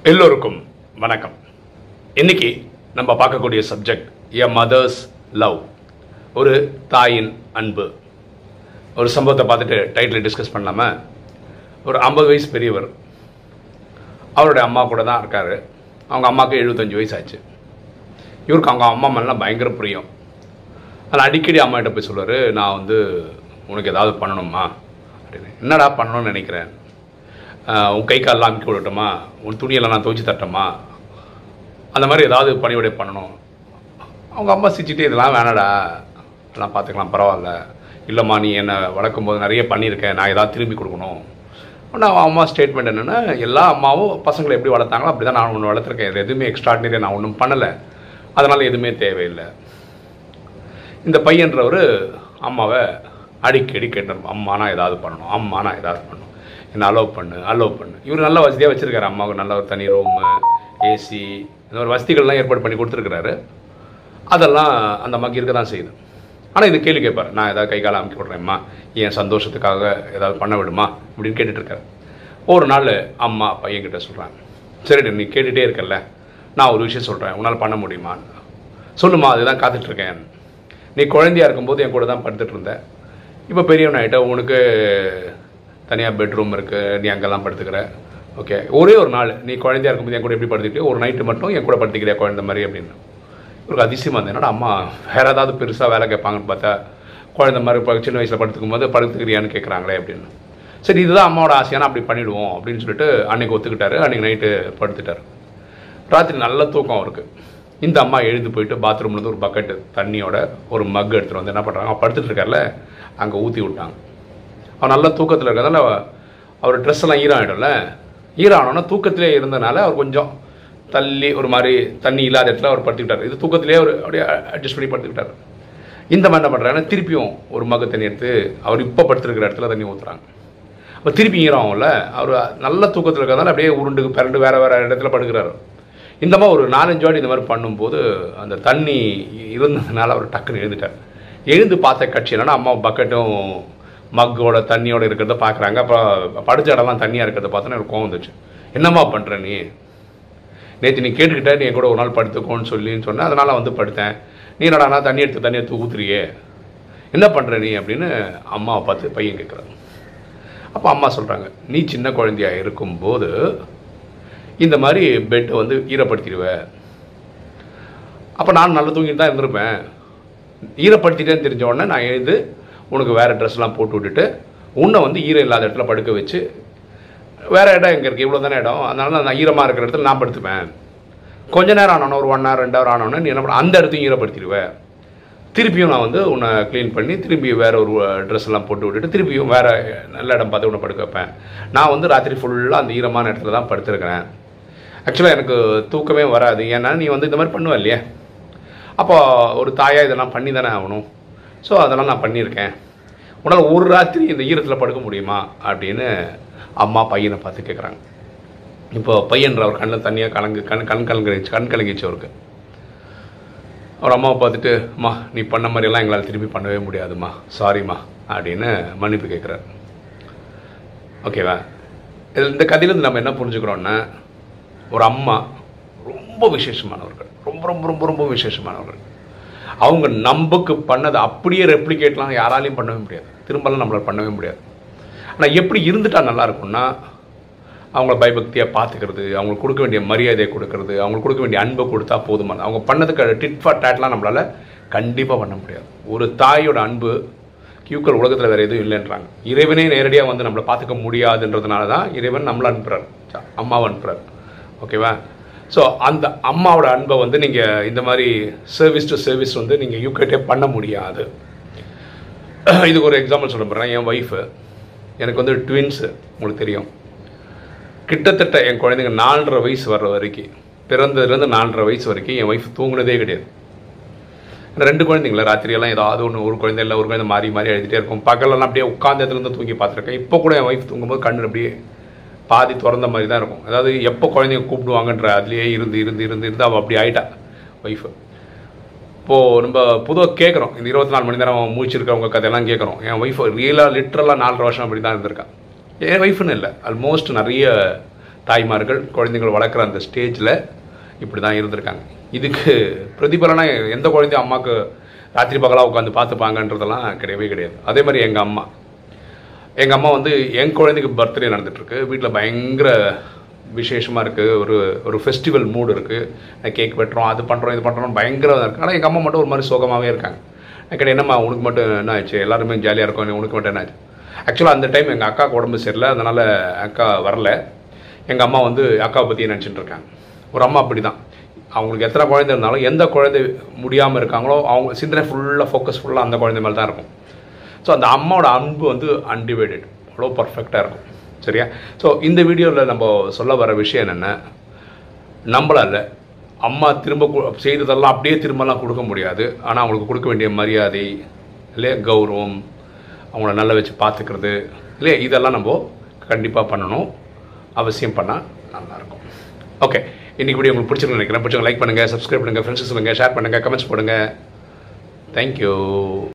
எல்லோருக்கும் வணக்கம் இன்னைக்கு நம்ம பார்க்கக்கூடிய சப்ஜெக்ட் எ மதர்ஸ் லவ் ஒரு தாயின் அன்பு ஒரு சம்பவத்தை பார்த்துட்டு டைட்டில் டிஸ்கஸ் பண்ணலாமா ஒரு ஐம்பது வயசு பெரியவர் அவருடைய அம்மா கூட தான் இருக்கார் அவங்க அம்மாவுக்கு எழுபத்தஞ்சு வயசு ஆச்சு இவருக்கு அவங்க அம்மா மேலாம் பயங்கர பிரியம் அதில் அடிக்கடி அம்மா கிட்ட போய் சொல்லுவார் நான் வந்து உனக்கு ஏதாவது பண்ணணுமா அப்படின்னு என்னடா பண்ணணும்னு நினைக்கிறேன் ஆஹ் உன் கை காலெலாம் அமுக்கி விடட்டுமா உன் துணியெல்லாம் நான் துவைச்சி தரட்டுமா அந்த மாதிரி ஏதாவது பணிவிடை பண்ணணும் அவங்க அம்மா சிரிச்சிட்டே இதெல்லாம் வேணாடா நான் பார்த்துக்கலாம் பரவாயில்ல இல்லைம்மா நீ என்னை வளர்க்கும் போது நிறைய பண்ணியிருக்கேன் நான் ஏதாவது திரும்பி கொடுக்கணும் ஆனால் அவன் அம்மா ஸ்டேட்மெண்ட் என்னென்னா எல்லா அம்மாவும் பசங்களை எப்படி வளர்த்தாங்களோ அப்படி தான் நான் ஒன்று வளர்த்துருக்கேன் இது எதுவுமே எக்ஸ்ட்ராடினரி நான் ஒன்றும் பண்ணலை அதனால் எதுவுமே தேவையில்லை இந்த பையன்றவர் அம்மாவை அடிக்கடி கேட்டார் அம்மா நான் ஏதாவது பண்ணணும் அம்மா நான் ஏதாவது பண்ணணும் என்ன அலோவ் பண்ணு அலோவ் பண்ணு இவர் நல்ல வசதியாக வச்சுருக்காரு அம்மாவுக்கு நல்ல ஒரு தனி ரூமு ஏசி இந்த மாதிரி வசதிகள்லாம் ஏற்பாடு பண்ணி கொடுத்துருக்குறாரு அதெல்லாம் அந்த அம்மாக்கு இருக்க தான் செய்யுது ஆனால் இது கேள்வி கேட்பார் நான் ஏதாவது கை காலம் அமுக்கி விட்றேம்மா என் சந்தோஷத்துக்காக ஏதாவது பண்ண விடுமா அப்படின்னு கேட்டுட்டு இருக்காரு ஒரு நாள் அம்மா பையன்கிட்ட சொல்கிறாங்க சரிடி நீ கேட்டுகிட்டே இருக்கல்ல நான் ஒரு விஷயம் சொல்கிறேன் உன்னால் பண்ண முடியுமான்னு சொல்லுமா அதுதான் காத்துட்ருக்கேன் நீ குழந்தையா இருக்கும்போது என் கூட தான் படுத்துட்டு இருந்த இப்போ பெரியவன் ஆகிட்ட உனக்கு தனியாக பெட்ரூம் இருக்குது நீ அங்கெல்லாம் படுத்துக்கிற ஓகே ஒரே ஒரு நாள் நீ குழந்தையா இருக்கும்போது என் கூட எப்படி படுத்துக்கிட்டு ஒரு நைட்டு மட்டும் என் கூட படுத்துக்கிறியா குழந்தை மாதிரி அப்படின்னு இவருக்கு அதிசயமாக இருந்தது என்னடா அம்மா வேற ஏதாவது பெருசாக வேலை கேட்பாங்கன்னு பார்த்தா குழந்தை மாதிரி இப்போ சின்ன வயசில் படுத்துக்கும் போது படுத்துக்கிறியான்னு கேட்குறாங்களே அப்படின்னு சரி இதுதான் அம்மாவோட ஆசையான அப்படி பண்ணிவிடுவோம் அப்படின்னு சொல்லிட்டு அன்னைக்கு ஒத்துக்கிட்டாரு அன்னைக்கு நைட்டு படுத்துட்டார் ராத்திரி நல்ல தூக்கம் அவருக்கு இந்த அம்மா எழுந்து போயிட்டு பாத்ரூம்லேருந்து ஒரு பக்கெட்டு தண்ணியோட ஒரு மக் எடுத்துகிட்டு வந்து என்ன பண்ணுறாங்க அவன் படுத்துட்டு இருக்கார்ல அங்கே ஊற்றி விட்டாங்க அவன் நல்ல தூக்கத்தில் இருக்கிறதால அவர் ட்ரெஸ் எல்லாம் ஈரம் ஆகிடும்ல ஈரம் ஆனோன்னா தூக்கத்திலே இருந்தனால அவர் கொஞ்சம் தள்ளி ஒரு மாதிரி தண்ணி இல்லாத இடத்துல அவர் படுத்துக்கிட்டார் இது தூக்கத்திலே அவர் அப்படியே அட்ஜஸ்ட் பண்ணி படுத்துக்கிட்டார் இந்த மாதிரி என்ன பண்ணுறாங்கன்னா திருப்பியும் ஒரு மக தண்ணி எடுத்து அவர் இப்போ படுத்துருக்கிற இடத்துல தண்ணி ஊற்றுறாங்க அப்போ திருப்பி ஈரம் ஆகும்ல அவர் நல்ல தூக்கத்தில் இருக்கிறதால அப்படியே உருண்டு பிறண்டு வேறு வேறு இடத்துல படுக்கிறாரு இந்த மாதிரி ஒரு நாலஞ்சு வாட்டி இந்த மாதிரி பண்ணும்போது அந்த தண்ணி இருந்ததுனால அவர் டக்குன்னு எழுந்துட்டார் எழுந்து பார்த்த கட்சி என்னன்னா அம்மா பக்கெட்டும் மக்கோட தண்ணியோட இருக்கிறத பார்க்குறாங்க அப்போ படித்த இடம்லாம் தண்ணியாக இருக்கிறத பார்த்தோன்னா எனக்கு கோவம் வந்துச்சு என்னம்மா பண்ணுற நீ நேற்று நீ கேட்டுக்கிட்ட நீ என் கூட ஒரு நாள் படுத்துக்கோன்னு சொல்லின்னு சொன்னேன் அதனால் வந்து படுத்தேன் நீ என்னடா தண்ணி எடுத்து தண்ணி எடுத்து ஊத்துறியே என்ன பண்ணுற நீ அப்படின்னு அம்மாவை பார்த்து பையன் கேட்குறாங்க அப்போ அம்மா சொல்கிறாங்க நீ சின்ன குழந்தையா இருக்கும்போது இந்த மாதிரி பெட்டை வந்து ஈரப்படுத்திடுவ அப்போ நான் நல்லா தூங்கிட்டு தான் இருந்திருப்பேன் ஈரப்படுத்திட்டேன்னு தெரிஞ்ச உடனே நான் எழுந்து உனக்கு வேறு ட்ரெஸ்லாம் போட்டு விட்டுட்டு உன்னை வந்து ஈரம் இல்லாத இடத்துல படுக்க வச்சு வேறு இடம் எங்கே இருக்குது இவ்வளோ தானே இடம் அதனால நான் ஈரமாக இருக்கிற இடத்துல நான் படுத்துப்பேன் கொஞ்ச நேரம் ஆனோன்னு ஒரு ஒன் ஹவர் ரெண்டு ஹவர் ஆனோன்னு நீ என்ன பண்ண அந்த இடத்தையும் ஈரப்படுத்திடுவேன் திருப்பியும் நான் வந்து உன்னை க்ளீன் பண்ணி திரும்பி வேற ஒரு ட்ரெஸ் எல்லாம் போட்டு விட்டுட்டு திருப்பியும் வேற நல்ல இடம் பார்த்து உன்னை படுக்க வைப்பேன் நான் வந்து ராத்திரி ஃபுல்லாக அந்த ஈரமான இடத்துல தான் படுத்துருக்கிறேன் ஆக்சுவலாக எனக்கு தூக்கமே வராது ஏன்னா நீ வந்து இந்த மாதிரி பண்ணுவ இல்லையா அப்போ ஒரு தாயாக இதெல்லாம் பண்ணி தானே ஆகணும் ஸோ அதெல்லாம் நான் பண்ணியிருக்கேன் உன்னால் ஒரு ராத்திரி இந்த ஈரத்தில் படுக்க முடியுமா அப்படின்னு அம்மா பையனை பார்த்து கேட்குறாங்க இப்போ பையன்ற அவர் கண்ணில் தண்ணியாக கலங்கு கண் கண் கலங்கிச்சு கண் கலங்கிச்சு அவருக்கு அவர் அம்மாவை பார்த்துட்டு அம்மா நீ பண்ண மாதிரியெல்லாம் எங்களால் திருப்பி பண்ணவே முடியாதும்மா சாரிம்மா அப்படின்னு மன்னிப்பு கேட்குறாரு ஓகேவா இதில் இந்த கதையிலேருந்து நம்ம என்ன புரிஞ்சுக்கிறோன்னா ஒரு அம்மா ரொம்ப விசேஷமானவர்கள் ரொம்ப ரொம்ப ரொம்ப ரொம்ப விசேஷமானவர்கள் அவங்க நம்புக்கு பண்ணதை அப்படியே ரெப்ளிகேட்லாம் யாராலையும் பண்ணவே முடியாது திரும்பலாம் நம்மளால் பண்ணவே முடியாது ஆனால் எப்படி இருந்துட்டா நல்லா இருக்கும்னா அவங்கள பயபக்தியாக பார்த்துக்கிறது அவங்களுக்கு கொடுக்க வேண்டிய மரியாதையை கொடுக்கறது அவங்களுக்கு கொடுக்க வேண்டிய அன்பை கொடுத்தா போதுமான அவங்க பண்ணதுக்கு டிட் ஃபார் டேட்லாம் நம்மளால் கண்டிப்பாக பண்ண முடியாது ஒரு தாயோட அன்பு கியூக்கள் உலகத்தில் வேறு எதுவும் இல்லைன்றாங்க இறைவனே நேரடியாக வந்து நம்மளை பார்த்துக்க முடியாதுன்றதுனால தான் இறைவன் நம்மளை அனுப்புகிறார் அம்மாவை அனுப்புகிறார் ஓகேவா ஸோ அந்த அம்மாவோட அன்பை வந்து நீங்கள் இந்த மாதிரி சர்வீஸ் டு சர்வீஸ் வந்து நீங்கள் யூகேட்டே பண்ண முடியாது இதுக்கு ஒரு எக்ஸாம்பிள் சொல்ல போகிறேன் என் ஒய்ஃபு எனக்கு வந்து ட்வின்ஸு உங்களுக்கு தெரியும் கிட்டத்தட்ட என் குழந்தைங்க நாலரை வயசு வர்ற வரைக்கும் பிறந்ததுலேருந்து நாலரை வயசு வரைக்கும் என் ஒய்ஃப் தூங்குனதே கிடையாது ரெண்டு குழந்தைங்கள ராத்திரியெல்லாம் ஏதாவது ஒன்று ஒரு குழந்தை இல்லை ஒரு குழந்தை மாறி மாறி எழுதிட்டே இருக்கும் பகலெல்லாம் அப்படியே உட்காந்த இடத்துலேருந்து தூங்கி பார்த்துருக்கேன் இப்போ கூட என் ஒய்ஃப் தூங்கும்போது கண்ணு அப்படியே பாதி திறந்த மாதிரி தான் இருக்கும் அதாவது எப்போ குழந்தைங்க கூப்பிடுவாங்கன்ற அதுலேயே இருந்து இருந்து இருந்து இருந்து அவள் அப்படி ஆயிட்டா ஒய்ஃபு இப்போது நம்ம பொதுவாக கேட்குறோம் இந்த இருபத்தி நாலு மணி நேரம் மூச்சிருக்கவங்க கதையெல்லாம் கேட்குறோம் என் ஒய்ஃப் ரியலாக லிட்ரலாக நாலரை வருஷம் அப்படி தான் இருந்திருக்கான் என் ஒய்ஃப்னு இல்லை ஆல்மோஸ்ட் நிறைய தாய்மார்கள் குழந்தைகள் வளர்க்குற அந்த ஸ்டேஜில் இப்படி தான் இருந்திருக்காங்க இதுக்கு பிரதிபலனா எந்த குழந்தையும் அம்மாவுக்கு ராத்திரி பகலாக உட்காந்து பார்த்துப்பாங்கன்றதெல்லாம் கிடையவே கிடையாது அதே மாதிரி எங்கள் அம்மா எங்கள் அம்மா வந்து என் குழந்தைக்கு பர்த்டே நடந்துட்டுருக்கு வீட்டில் பயங்கர விசேஷமாக இருக்குது ஒரு ஒரு ஃபெஸ்டிவல் மூடு இருக்குது கேக் வெட்டுறோம் அது பண்ணுறோம் இது பண்ணுறோம் பயங்கர இருக்குது ஆனால் எங்கள் அம்மா மட்டும் ஒரு மாதிரி சோகமாகவே இருக்காங்க நான் கேட்டேன் என்னம்மா உனக்கு மட்டும் என்ன ஆச்சு எல்லாருமே ஜாலியாக இருக்கும் உனக்கு மட்டும் என்ன ஆச்சு ஆக்சுவலாக அந்த டைம் எங்கள் அக்காவுக்கு உடம்பு சரியில்லை அதனால் அக்கா வரல எங்கள் அம்மா வந்து அக்காவை பற்றி நினச்சிட்டு இருக்காங்க ஒரு அம்மா அப்படி தான் அவங்களுக்கு எத்தனை குழந்தை இருந்தாலும் எந்த குழந்தை முடியாமல் இருக்காங்களோ அவங்க சிந்தனை ஃபுல்லாக ஃபோக்கஸ் ஃபுல்லாக அந்த குழந்தை மேலே தான் இருக்கும் ஸோ அந்த அம்மாவோட அன்பு வந்து அன்டிவைடட் அவ்வளோ பர்ஃபெக்டாக இருக்கும் சரியா ஸோ இந்த வீடியோவில் நம்ம சொல்ல வர விஷயம் என்னென்ன நம்மளால் அம்மா திரும்ப கு- செய்ததெல்லாம் அப்படியே திரும்பலாம் கொடுக்க முடியாது ஆனால் அவங்களுக்கு கொடுக்க வேண்டிய மரியாதை இல்லையா கௌரவம் அவங்கள நல்லா வச்சு பார்த்துக்கிறது இல்லையா இதெல்லாம் நம்ம கண்டிப்பாக பண்ணணும் அவசியம் பண்ணால் நல்லாயிருக்கும் ஓகே இன்னைக்கு வீடியோ உங்களுக்கு பிடிச்சிருக்கு நினைக்கிறேன் பிடிச்சவங்க லைக் பண்ணுங்கள் சப்ஸ்கிரைப் பண்ணுங்கள் ஃப்ரெண்ட்ஸ் சொல்லுங்கள் ஷேர் பண்ணுங்கள் கமெண்ட்ஸ் போடுங்க தேங்க்யூ